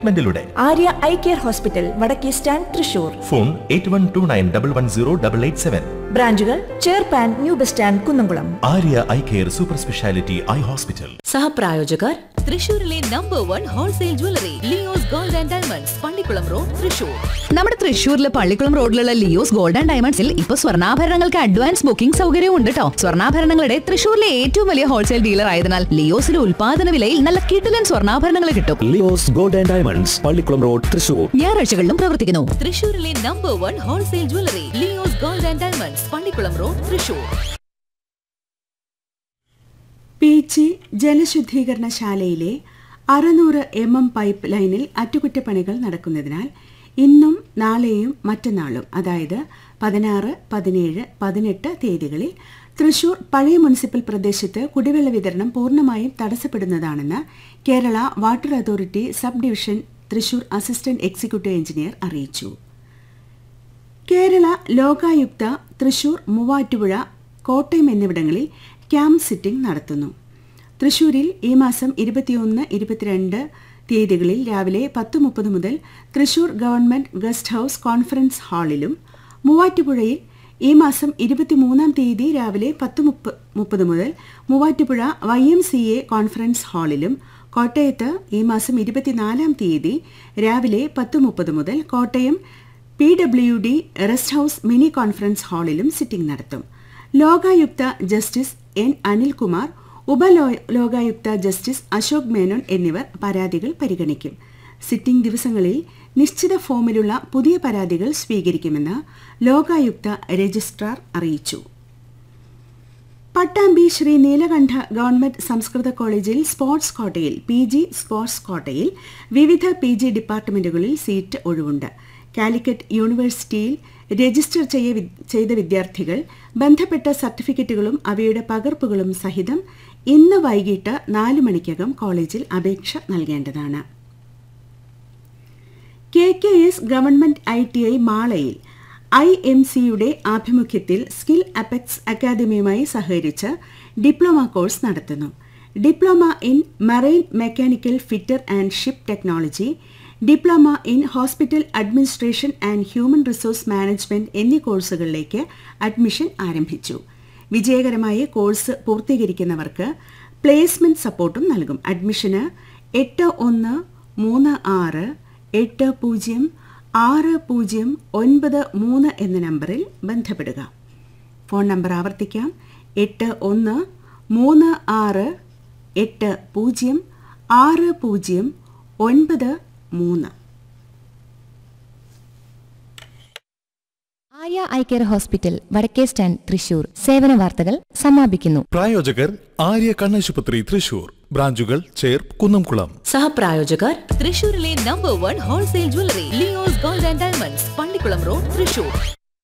മെന്റിലൂടെ Arya eye care hospital വടക്കേ stand Thrissur phone eight one two nine double one zero double eight seven ബ്രാഞ്ചുകൾ ചേർപ്പാൻ new bus stand Kunnamkulam Arya eye care super speciality eye hospital സഹപ്രായോജകർ തൃശൂരിലെ number one wholesale jewellery Leo's gold and diamonds Pallikkulam road Thrissur നമ്മുടെ തൃശ്ശൂരിലെ പള്ളിക്കുളം റോഡിലുള്ള Leo's gold and ഡയമണ്ട്സിൽ ഇപ്പൊ സ്വർണ്ണാഭരണങ്ങൾക്ക് അഡ്വാൻസ് ബുക്കിംഗ് സൗകര്യവും ഉണ്ട് കേട്ടോ സ്വർണ്ണാഭരണങ്ങളുടെ തൃശ്ശൂരിലെ ഏറ്റവും വലിയ ഹോൾസെയിൽ ഡീലർ ആയതിനാൽ ലിയോസിലെ ഉൽപാദന വിലയിൽ നല്ല കിടിലൻ സ്വർണ്ണാഭരണങ്ങൾ കിട്ടും Leo's gold and diamonds Pallikkulam road Thrissur ഞായറാഴ്ചകളിലും പ്രവർത്തിക്കുന്നു തൃശൂരിലെ number one wholesale jewellery Leo's gold and diamonds Pallikkulam road Thrissur Peechi ജലശുദ്ധീകരണശാലയിലെ അറുന്നൂറ് എം എം പൈപ്പ് ലൈനിൽ അറ്റകുറ്റപ്പണികൾ നടക്കുന്നതിനാൽ ഇന്നും നാളെയും മറ്റന്നാളും അതായത് പതിനാറ് പതിനേഴ് പതിനെട്ട് തീയതികളിൽ തൃശൂർ പഴയ മുനിസിപ്പൽ പ്രദേശത്ത് കുടിവെള്ള വിതരണം പൂർണ്ണമായും തടസ്സപ്പെടുന്നതാണെന്ന് Kerala water authority sub division Thrissur assistant executive engineer അറിയിച്ചു കേരള ലോകായുക്ത തൃശൂർ മൂവാറ്റുപുഴ കോട്ടയം എന്നിവിടങ്ങളിൽ ക്യാമ്പ് സിറ്റിംഗ് നടത്തുന്നു തൃശൂരിൽ ഈ മാസം ഇരുപത്തിയൊന്ന് ഇരുപത്തിരണ്ട് തീയതികളിൽ രാവിലെ പത്ത് മുപ്പത് മുതൽ Thrissur government guest house conference ഹാളിലും മൂവാറ്റുപുഴയിൽ ഈ മാസം ഇരുപത്തിമൂന്നാം തീയതി രാവിലെ പത്ത് മുപ്പ മുപ്പത് മുതൽ Muvattupuzha Y M C A conference ഹാളിലും കോട്ടയത്ത് ഈ മാസം ഇരുപത്തിനാലാം തീയതി രാവിലെ പത്ത് മുപ്പത് മുതൽ Kottayam P W D rest house mini conference ഹാളിലും സിറ്റിംഗ് നടത്തും ലോകായുക്ത ജസ്റ്റിസ് എൻ അനിൽകുമാർ ഉപലോ ലോകായുക്ത ജസ്റ്റിസ് അശോക് മേനോൻ എന്നിവർ പരാതികൾ പരിഗണിക്കും സിറ്റിംഗ് ദിവസങ്ങളിൽ നിശ്ചിത ഫോമിലുള്ള പുതിയ പരാതികൾ സ്വീകരിക്കുമെന്ന് ലോകായുക്ത രജിസ്ട്രാർ അറിയിച്ചു പട്ടാമ്പി ശ്രീ നീലകണ്ഠ ഗവൺമെന്റ് സംസ്കൃത കോളേജിൽ സ്പോർട്സ് കോട്ടയിൽ പി ജി സ്പോർട്സ് കോട്ടയിൽ വിവിധ പി ജി ഡിപ്പാർട്ട്മെന്റുകളിൽ സീറ്റ് ഒഴിവുണ്ട് കാലിക്കറ്റ് യൂണിവേഴ്സിറ്റിയിൽ രജിസ്റ്റർ ചെയ്യ വി- ചെയ്ത വിദ്യാർത്ഥികൾ ബന്ധപ്പെട്ട സർട്ടിഫിക്കറ്റുകളും അവയുടെ പകർപ്പുകളും സഹിതം ഇന്ന് വൈകിട്ട് നാല് മണിക്കകം കോളേജിൽ അപേക്ഷ നൽകേണ്ടതാണ് K K S government I T I മാളയിൽ ഐ എം സിയുടെ ആഭിമുഖ്യത്തിൽ സ്കിൽ അപെക്സ് അക്കാദമിയുമായി സഹകരിച്ച് ഡിപ്ലോമ കോഴ്സ് നടത്തുന്നു diploma in marine mechanical fitter and ship technology diploma in hospital administration and human resource management എന്നീ കോഴ്സുകളിലേക്ക് അഡ്മിഷൻ ആരംഭിച്ചു വിജയകരമായി കോഴ്സ് പൂർത്തീകരിക്കുന്നവർക്ക് പ്ലേസ്മെന്റ് സപ്പോർട്ടും നൽകും അഡ്മിഷന് എട്ട് ഒന്ന് മൂന്ന് ആറ് എട്ട് പൂജ്യം ആറ് പൂജ്യം ഒൻപത് മൂന്ന് എന്ന നമ്പറിൽ ബന്ധപ്പെടുക ഫോൺ നമ്പർ ആവർത്തിക്കാം എട്ട് ഒന്ന് മൂന്ന് ആറ് എട്ട് പൂജ്യം ആറ് പൂജ്യം ഒൻപത് മൂന്ന് ആര്യ ഐ കെയർ ഹോസ്പിറ്റൽ വടക്കേ സ്റ്റാൻഡ് തൃശൂർ സേവന വാർത്തകൾ സമാപിക്കുന്നു പ്രായോജകർ ആര്യ കണ്ണാശുപത്രി തൃശൂർ ബ്രാഞ്ചുകൾ ചേർ കുന്നംകുളം സഹപ്രായോജകർ തൃശൂരിലെ number one wholesale jewellery Leo's gold and diamonds Pallikkulam road Thrissur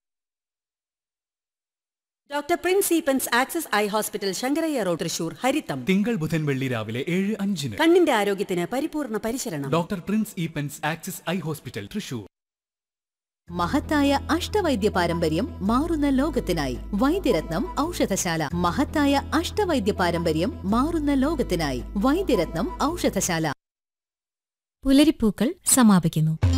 doctor Prince Eapen's access eye hospital Sankarayya road Thrissur ഹരിത്തം തിങ്കൾ ബുധൻ വെള്ളി രാവിലെ ഏഴ് അഞ്ചിന് കണ്ണിന്റെ ആരോഗ്യത്തിന് പരിപൂർണ പരിശരണം doctor Prince Eapen's axis eye hospital Thrissur മഹത്തായ അഷ്ടവൈദ്യ പാരമ്പര്യം മാറുന്ന ലോകത്തിനായി വൈദ്യരത്നം ഔഷധശാല മഹത്തായ അഷ്ടവൈദ്യ പാരമ്പര്യം മാറുന്ന ലോകത്തിനായി വൈദ്യരത്നം ഔഷധശാല പുലരിപ്പൂക്കൾ സമാപിക്കുന്നു